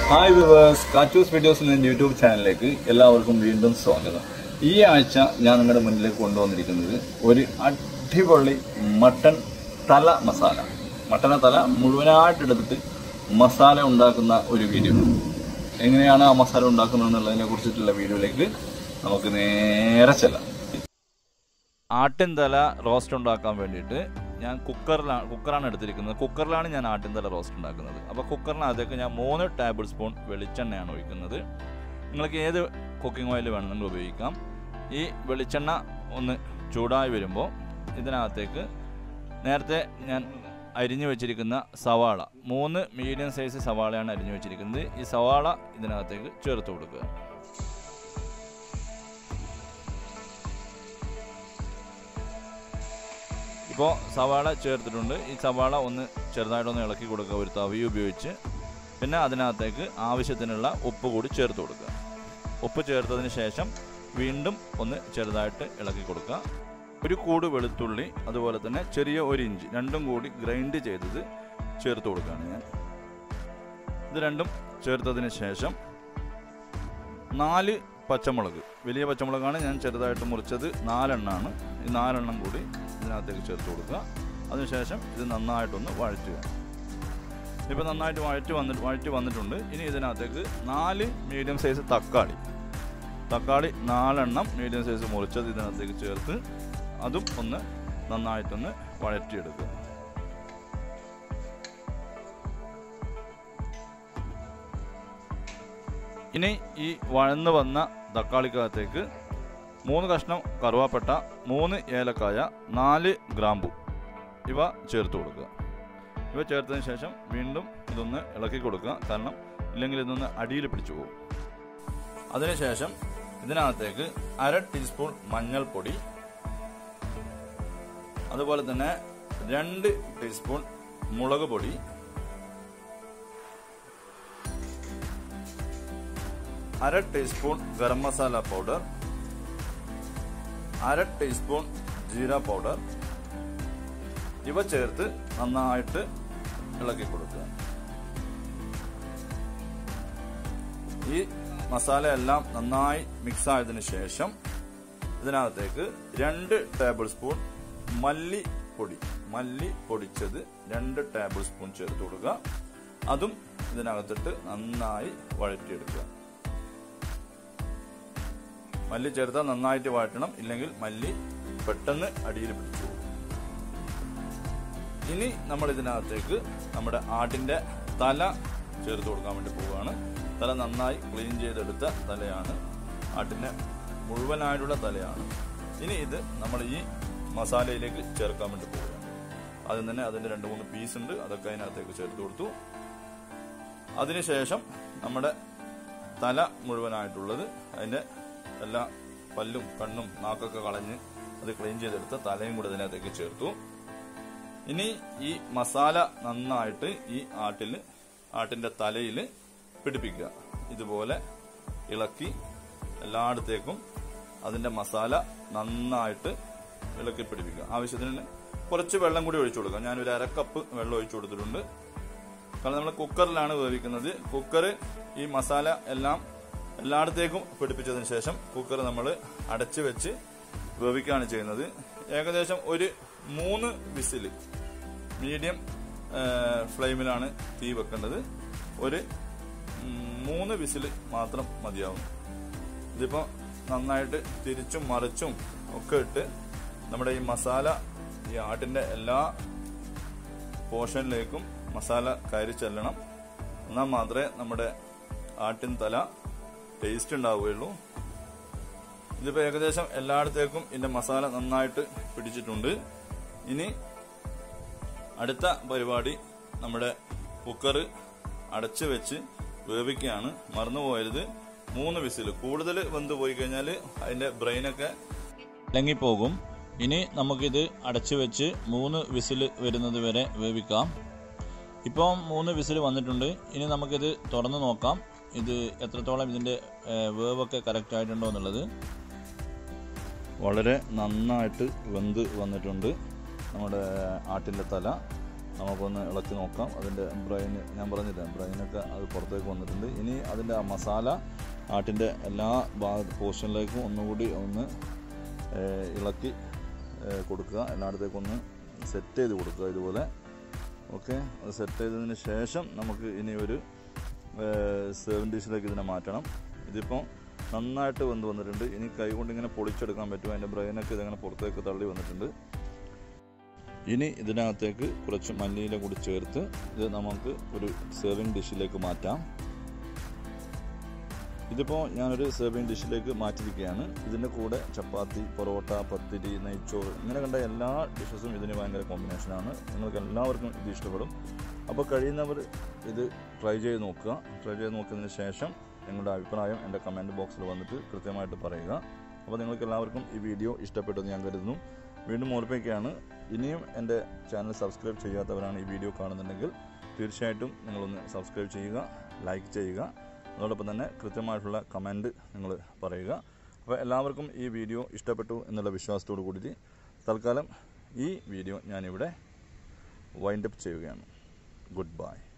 hi viewers കാറ്റൂസ് videos എന്ന YouTube ചാനലിലേക്ക് എല്ലാവർക്കും വീണ്ടും സ്വാഗതം ഈ ആഴ്ച ഞാൻ നിങ്ങളുടെ മുന്നിലേക്ക് കൊണ്ടുവന്നിരിക്കുന്നത് ഒരു അടിപൊളി മട്ടൺ തല മസാല മട്ടന തല മുഴുവനായിട്ട് എടുത്തിട്ട് മസാല ഉണ്ടാക്കുന്ന ഒരു വീഡിയോ എങ്ങനെയാണ് ആ മസാല ഉണ്ടാക്കുന്നത് എന്നുള്ളതിനെ കുറിച്ചിട്ടുള്ള വീഡിയോയിലേക്ക് നമുക്ക് നേരെ ചെല്ലാം ആട്ടിൻ തല റോസ്റ്റ് ഉണ്ടാക്കാൻ വേണ്ടിയിട്ട് ഞാൻ കുക്കറിലാണ് കുക്കറാണ് എടുത്തിരിക്കുന്നത് കുക്കറിലാണ് ഞാൻ ആട്ടിൻ തല റോസ്റ്റ് ഉണ്ടാക്കുന്നത് അപ്പോൾ കുക്കറിനകത്തേക്ക് ഞാൻ മൂന്ന് ടേബിൾ സ്പൂൺ വെളിച്ചെണ്ണയാണ് ഒഴിക്കുന്നത് നിങ്ങൾക്ക് ഏത് കുക്കിംഗ് ഓയിൽ വേണമെങ്കിലും ഉപയോഗിക്കാം ഈ വെളിച്ചെണ്ണ ഒന്ന് ചൂടായി വരുമ്പോൾ ഇതിനകത്തേക്ക് നേരത്തെ ഞാൻ അരിഞ്ഞു വെച്ചിരിക്കുന്ന സവാള മൂന്ന് മീഡിയം സൈസ് സവാളയാണ് അരിഞ്ഞു വെച്ചിരിക്കുന്നത് ഈ സവാള ഇതിനകത്തേക്ക് ചേർത്ത് കൊടുക്കുക ഇപ്പോൾ സവാള ചേർത്തിട്ടുണ്ട് ഈ സവാള ഒന്ന് ചെറുതായിട്ടൊന്ന് ഇളക്കി കൊടുക്കുക ഒരു തവി ഉപയോഗിച്ച് പിന്നെ അതിനകത്തേക്ക് ആവശ്യത്തിനുള്ള ഉപ്പ് കൂടി ചേർത്ത് കൊടുക്കുക ഉപ്പ് ചേർത്തതിന് ശേഷം വീണ്ടും ഒന്ന് ചെറുതായിട്ട് ഇളക്കി കൊടുക്കുക ഒരു കൂട് വെളുത്തുള്ളി അതുപോലെ തന്നെ ചെറിയ ഒരു ഇഞ്ച് രണ്ടും കൂടി ഗ്രൈൻഡ് ചെയ്തത് ചേർത്ത് കൊടുക്കുകയാണ് ഞാൻ ഇത് രണ്ടും ചേർത്തതിന് ശേഷം നാല് പച്ചമുളക് വലിയ പച്ചമുളകാണ് ഞാൻ ചെറുതായിട്ട് മുറിച്ചത് നാലെണ്ണമാണ് ഈ നാലെണ്ണം കൂടി ഇതിനകത്തേക്ക് ചേർത്ത് കൊടുക്കുക അതിനുശേഷം ഇത് നന്നായിട്ടൊന്ന് വഴറ്റുക ഇപ്പോൾ നന്നായിട്ട് വഴറ്റി വന്നിട്ട് വഴറ്റി വന്നിട്ടുണ്ട് ഇനി ഇതിനകത്തേക്ക് നാല് മീഡിയം സൈസ് തക്കാളി തക്കാളി നാലെണ്ണം മീഡിയം സൈസ് മുറിച്ചത് ഇതിനകത്തേക്ക് ചേർത്ത് അതും ഒന്ന് നന്നായിട്ടൊന്ന് വഴറ്റിയെടുക്കുക ഇനി ഈ വഴന്ന് വന്ന തക്കാളിക്കകത്തേക്ക് മൂന്ന് കഷ്ണം കറുവാപ്പട്ട മൂന്ന് ഏലക്കായ നാല് ഗ്രാമ്പു ഇവ ചേർത്ത് കൊടുക്കുക ഇവ ചേർത്തതിന് ശേഷം വീണ്ടും ഇതൊന്ന് ഇളക്കി കൊടുക്കുക കാരണം ഇല്ലെങ്കിൽ ഇതൊന്ന് അടിയിൽ പിടിച്ചു പോകും അതിനുശേഷം ഇതിനകത്തേക്ക് അര ടീസ്പൂൺ മഞ്ഞൾപ്പൊടി അതുപോലെ തന്നെ രണ്ട് ടീസ്പൂൺ മുളക് പൊടി അര ടീസ്പൂൺ ഗരം മസാല പൗഡർ അര ടീസ്പൂൺ ജീര പൗഡർ ഇവ ചേർത്ത് നന്നായിട്ട് ഇളക്കി കൊടുക്കുക ഈ മസാല എല്ലാം നന്നായി മിക്സ് ആയതിനു ശേഷം ഇതിനകത്തേക്ക് രണ്ട് ടേബിൾ സ്പൂൺ മല്ലി പൊടി മല്ലി പൊടിച്ചത് രണ്ട് ടേബിൾ സ്പൂൺ ചേർത്ത് കൊടുക്കുക അതും ഇതിനകത്തിട്ട് നന്നായി വഴറ്റിയെടുക്കുക മല്ലി ചേർത്താൽ നന്നായിട്ട് വഴറ്റണം ഇല്ലെങ്കിൽ മല്ലി പെട്ടെന്ന് അടിയിൽ പിടിച്ചു പോകും ഇനി നമ്മൾ ഇതിനകത്തേക്ക് നമ്മുടെ ആട്ടിന്റെ തല ചേർത്ത് കൊടുക്കാൻ വേണ്ടി പോവുകയാണ് തല നന്നായി ക്ലീൻ ചെയ്തെടുത്ത തലയാണ് ആട്ടിന്റെ മുഴുവനായിട്ടുള്ള തലയാണ് ഇനി ഇത് നമ്മൾ ഈ മസാലയിലേക്ക് ചേർക്കാൻ വേണ്ടി പോവുകയാണ് ആദ്യം തന്നെ അതിന്റെ രണ്ട് മൂന്ന് പീസ് ഉണ്ട് അതൊക്കെ അതിനകത്തേക്ക് ചേർത്ത് കൊടുത്തു അതിനുശേഷം നമ്മുടെ തല മുഴുവനായിട്ടുള്ളത് അതിന്റെ എല്ലാ പല്ലും കണ്ണും നാക്കൊക്കെ കളഞ്ഞ് അത് ക്ലീൻ ചെയ്തെടുത്ത തലയും കൂടെ ഇതിനകത്തേക്ക് ചേർത്തു ഇനി ഈ മസാല നന്നായിട്ട് ഈ ആട്ടിൽ ആട്ടിന്റെ തലയിൽ പിടിപ്പിക്കുക ഇതുപോലെ ഇളക്കി എല്ലായിടത്തേക്കും അതിന്റെ മസാല നന്നായിട്ട് ഇളക്കി പിടിപ്പിക്കുക ആവശ്യത്തിന് കുറച്ച് വെള്ളം കൂടി ഒഴിച്ചു കൊടുക്കുക ഞാൻ ഒരു അരക്കപ്പ് വെള്ളം ഒഴിച്ചു കൊടുത്തിട്ടുണ്ട് കാരണം നമ്മൾ കുക്കറിലാണ് വേവിക്കുന്നത് കുക്കർ ഈ മസാല എല്ലാം എല്ലായിടത്തേക്കും പിടിപ്പിച്ചതിന് ശേഷം കുക്കർ നമ്മൾ അടച്ചു വെച്ച് വേവിക്കുകയാണ് ചെയ്യുന്നത് ഏകദേശം ഒരു മൂന്ന് വിസിൽ മീഡിയം ഫ്ലെയിമിലാണ് തീ വെക്കേണ്ടത് ഒരു മൂന്ന് വിസിൽ മാത്രം മതിയാവും ഇതിപ്പോൾ നന്നായിട്ട് തിരിച്ചും മറിച്ചും ഒക്കെ ഇട്ട് നമ്മുടെ ഈ മസാല ഈ ആട്ടിന്റെ എല്ലാ പോർഷനിലേക്കും മസാല കയറി ചെല്ലണം എന്നാൽ മാത്രമേ നമ്മുടെ ആട്ടിൻ തല ടേസ്റ്റ് ഉണ്ടാവുകയുള്ളൂ ഇതിപ്പോൾ ഏകദേശം എല്ലായിടത്തേക്കും ഇതിന്റെ മസാല നന്നായിട്ട് പിടിച്ചിട്ടുണ്ട് ഇനി അടുത്ത പരിപാടി നമ്മുടെ കുക്കർ അടച്ചു വെച്ച് വേവിക്കുകയാണ് മറന്നുപോയത് മൂന്ന് വിസിൽ കൂടുതൽ വെന്ത് പോയി കഴിഞ്ഞാൽ അതിന്റെ ബ്രെയിനൊക്കെ ഇളങ്ങിപ്പോകും ഇനി നമുക്കിത് അടച്ചു വെച്ച് മൂന്ന് വിസിൽ വരുന്നത് വരെ വേവിക്കാം ഇപ്പം മൂന്ന് വിസിൽ വന്നിട്ടുണ്ട് ഇനി നമുക്കിത് തുറന്ന് നോക്കാം ഇത് എത്രത്തോളം ഇതിൻ്റെ ഏഹ്, വേവൊക്കെ കറക്റ്റ് ആയിട്ടുണ്ടോ എന്നുള്ളത് വളരെ നന്നായിട്ട് വെന്ത് വന്നിട്ടുണ്ട് നമ്മുടെ ആട്ടിൻ്റെ തല നമുക്കൊന്ന് ഇളക്കി നോക്കാം അതിൻ്റെ ബ്രെയിൻ ഞാൻ പറഞ്ഞില്ല ബ്രെയിനൊക്കെ അത് പുറത്തേക്ക് വന്നിട്ടുണ്ട് ഇനി അതിൻ്റെ ആ മസാല ആട്ടിൻ്റെ എല്ലാ ഭാഗ പോർഷനിലേക്കും ഒന്നുകൂടി ഒന്ന് ഏഹ്, ഇളക്കി ഏഹ്, കൊടുക്കുക എല്ലായിടത്തേക്കും ഒന്ന് സെറ്റ് ചെയ്ത് കൊടുക്കുക ഇതുപോലെ ഓക്കെ അത് സെറ്റ് ചെയ്തതിന് ശേഷം നമുക്ക് ഇനി ഒരു സെവൻ ഡിഷിലേക്ക് ഇതിനെ മാറ്റണം ഇതിപ്പോൾ നന്നായിട്ട് വെന്ത് വന്നിട്ടുണ്ട് ഇനി കൈ കൊണ്ട് ഇങ്ങനെ പൊളിച്ചെടുക്കാൻ പറ്റും അതിൻ്റെ ബ്രെയിനൊക്കെ ഇതിങ്ങനെ പുറത്തേക്ക് തള്ളി വന്നിട്ടുണ്ട് ഇനി ഇതിനകത്തേക്ക് കുറച്ച് മല്ലിയില കൂടി ചേർത്ത് ഇത് നമുക്ക് ഒരു സെർവിങ് ഡിഷിലേക്ക് മാറ്റാം ഇതിപ്പോൾ ഞാനൊരു സെർവിങ് ഡിഷിലേക്ക് മാറ്റിയിരിക്കുകയാണ് ഇതിൻ്റെ കൂടെ ചപ്പാത്തി പൊറോട്ട പത്തിരി നെയ്ച്ചോറ് ഇങ്ങനെ കണ്ട എല്ലാ ഡിഷസും ഇതിന് ഭയങ്കര കോമ്പിനേഷനാണ് നിങ്ങൾക്ക് എല്ലാവർക്കും ഇത് ഇഷ്ടപ്പെടും അപ്പോൾ കഴിയുന്നവർ ഇത് ട്രൈ ചെയ്ത് നോക്കുക ട്രൈ ചെയ്ത് നോക്കിയതിന് ശേഷം നിങ്ങളുടെ അഭിപ്രായം എൻ്റെ കമൻറ്റ് ബോക്സിൽ വന്നിട്ട് കൃത്യമായിട്ട് പറയുക അപ്പോൾ നിങ്ങൾക്ക് എല്ലാവർക്കും ഈ വീഡിയോ ഇഷ്ടപ്പെട്ടെന്ന് ഞാൻ കരുതുന്നു വീണ്ടും ഓർപ്പിക്കുകയാണ് ഇനിയും എൻ്റെ ചാനൽ സബ്സ്ക്രൈബ് ചെയ്യാത്തവരാണ് ഈ വീഡിയോ കാണുന്നുണ്ടെങ്കിൽ തീർച്ചയായിട്ടും നിങ്ങളൊന്ന് സബ്സ്ക്രൈബ് ചെയ്യുക ലൈക്ക് ചെയ്യുക അതോടൊപ്പം തന്നെ കൃത്യമായിട്ടുള്ള കമൻറ്റ് നിങ്ങൾ പറയുക അപ്പോൾ എല്ലാവർക്കും ഈ വീഡിയോ ഇഷ്ടപ്പെട്ടു എന്നുള്ള വിശ്വാസത്തോടു കൂടി തൽക്കാലം ഈ വീഡിയോ ഞാനിവിടെ വൈൻഡപ്പ് ചെയ്യുകയാണ് ഗുഡ് ബൈ